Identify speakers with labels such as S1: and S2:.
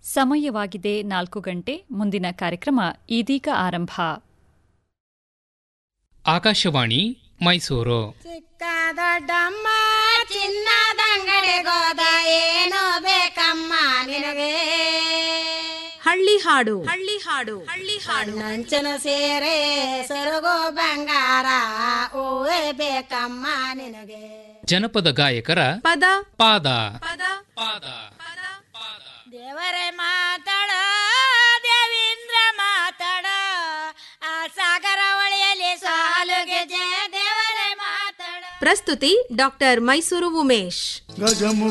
S1: ಸಮಯವಾಗಿದೆ ನಾಲ್ಕು ಗಂಟೆ ಮುಂದಿನ ಕಾರ್ಯಕ್ರಮ ಇದೀಗ ಆರಂಭ
S2: ಆಕಾಶವಾಣಿ ಮೈಸೂರು
S3: ಚಿಕ್ಕ ದೊಡ್ಡಮ್ಮ ಚಿನ್ನದಂಗಡಿಗೋದ ಏನೋ ಬೇಕಮ್ಮ ನಿನಗೆ
S4: ಹಳ್ಳಿ ಹಾಡು ಹಳ್ಳಿ ಹಾಡು ಹಳ್ಳಿ ಹಾಡು
S3: ನಂಚನ ಸೇರೆ ಸೆರಗೋ ಬಂಗಾರ ಓವೇ ಬೇಕಮ್ಮ ನಿನಗೆ
S2: ಜನಪದ ಗಾಯಕರ
S4: ಪದ
S2: ಪಾದ
S4: ಪದ
S2: ಪಾದ
S3: ದೇವರೇ ಮಾತಾಡ ದೇವೀಂದ್ರ ಮಾತಾಡ ಆ ಸಾಗರ ಹೊಳೆಯಲ್ಲಿ ಸಾಲುಗೆ ಜಯ ದೇವರೇ ಮಾತಾಡ
S4: ಪ್ರಸ್ತುತಿ ಡಾಕ್ಟರ್ ಮೈಸೂರು ಉಮೇಶ್
S5: ಗಜಮು